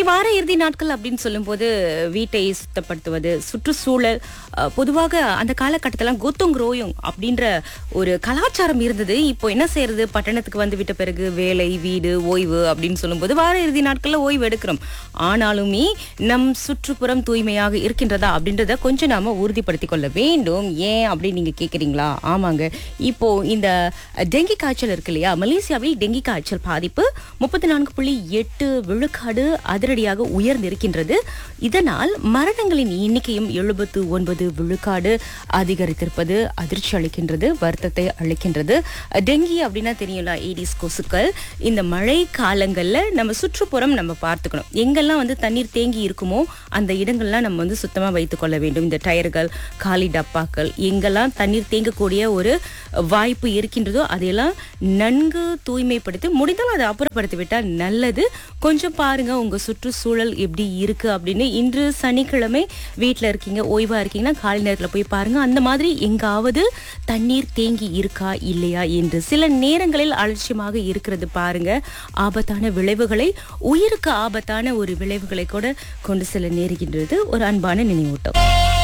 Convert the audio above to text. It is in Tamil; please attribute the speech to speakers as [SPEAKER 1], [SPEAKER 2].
[SPEAKER 1] வார இறுதி நாட்கள் அப்படின்னு சொல்லும்போது வீட்டை சுத்தப்படுத்துவது சுற்றுச்சூழல் அஹ், பொதுவாக அந்த காலகட்டத்திலாம் கோத்தோங் ரோயோங் அப்படின்ற ஒரு கலாச்சாரம் இருந்தது இப்போ என்ன செய்யறது பட்டணத்துக்கு வந்து விட்ட பிறகு வேலை வீடு ஓய்வு அப்படின்னு சொல்லும்போது வார இறுதி நாட்கள்ல ஓய்வு எடுக்கிறோம் ஆனாலுமே நம் சுற்றுப்புறம் தூய்மையாக இருக்கின்றதா அப்படின்றத கொஞ்சம் நாம உறுதிப்படுத்திக் கொள்ள வேண்டும் ஏன் அப்படின்னு நீங்க கேக்குறீங்களா ஆமாங்க இப்போ இந்த டெங்கி காய்ச்சல் இருக்கு இல்லையா மலேசியாவில் டெங்கி காய்ச்சல் பாதிப்பு முப்பத்தி நான்கு புள்ளி எட்டு விழுக்காடு அதிரடியாக உயர்ந்திருக்கின்றது இதனால் மரணங்களின் எண்ணிக்கையும் எழுபத்து ஒன்பது விழுக்காடு அதிகரித்திருப்பது அதிர்ச்சி அளிக்கின்றது வருத்தத்தை அளிக்கின்றது டெங்கி அப்படின்னா தெரியும்ல ஏடிஸ் கொசுக்கள் இந்த மழை காலங்கள்ல நம்ம சுற்றுப்புறம் நம்ம பார்த்துக்கணும் எங்கெல்லாம் வந்து தண்ணீர் தேங்கி இருக்குமோ அந்த இடங்கள்லாம் நம்ம வந்து சுத்தமா வைத்துக் கொள்ள வேண்டும் இந்த டயர்கள் காலி டப்பாக்கள் எங்கெல்லாம் தண்ணீர் தேங்கக்கூடிய ஒரு வாய்ப்பு இருக்கின்றதோ அதையெல்லாம் நன்கு தூய்மைப்படுத்தி முடிந்தால் அதை அப்புறப்படுத்தி விட்டால் நல்லது கொஞ்சம் பாருங்க உங்க சுற்றுச்சூழல் எப்படி இருக்கு அப்படின்னு இன்று சனிக்கிழமை வீட்ல இருக்கீங்க ஓய்வா இருக்கீங்கன்னா காலை நேரத்துல போய் பாருங்க அந்த மாதிரி எங்காவது தண்ணீர் தேங்கி இருக்கா இல்லையா என்று சில நேரங்களில் அலட்சியமாக இருக்கிறது பாருங்க ஆபத்தான விளைவுகளை உயிருக்கு ஆபத்தான ஒரு விளைவுகளை கூட கொண்டு செல்ல நேருகின்றது ஒரு அன்பான நினைவூட்டம்